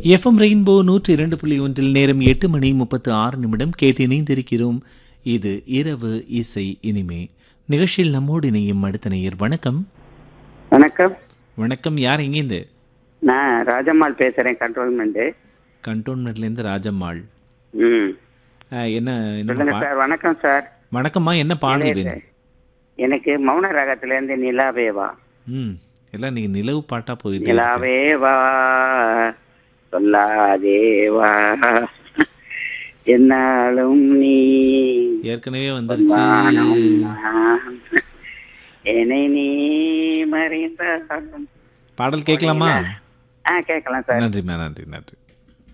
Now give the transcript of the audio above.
FM rainbow நூற்றி இரண்டு புள்ளி ஒன்றில் நேரம் எட்டு மணி முப்பத்து ஆறு நிமிடம் கேட்டு இணைந்திருக்கிறோம் இது இரவு இசை இனிமே நிகழ்ச்சியில் நம்மோடு இணையும் அடுத்த நேயர் வணக்கம் வணக்கம் வணக்கம் யார் எங்கேருந்து நான் ராஜம்மாள் பேசுறேன் கண்ட்ரோல்மெண்ட் கண்டோன்மெண்ட்லேருந்து ராஜம்மாள் ம் ஆ, என்ன என்ன சொல்லுங்க பா- சார் வணக்கம் சார் வணக்கம்மா என்ன பாடல் வேணும் எனக்கு மௌன ராகத்துல இருந்து நிலாவேவா ம் எல்லாம் நீங்க நிலவு பாட்டா போயிட்டு நிலாவேவா சொல்லாதேவா என்னாலும் நீ ஏற்கனவே வந்துருச்சு வானம் நான். என்னை நீ மறைந்தாலும் பாடல் கேட்கலாமா ஆ கேட்கலாம் சார் நன்றிம்மா நன்றி நன்றி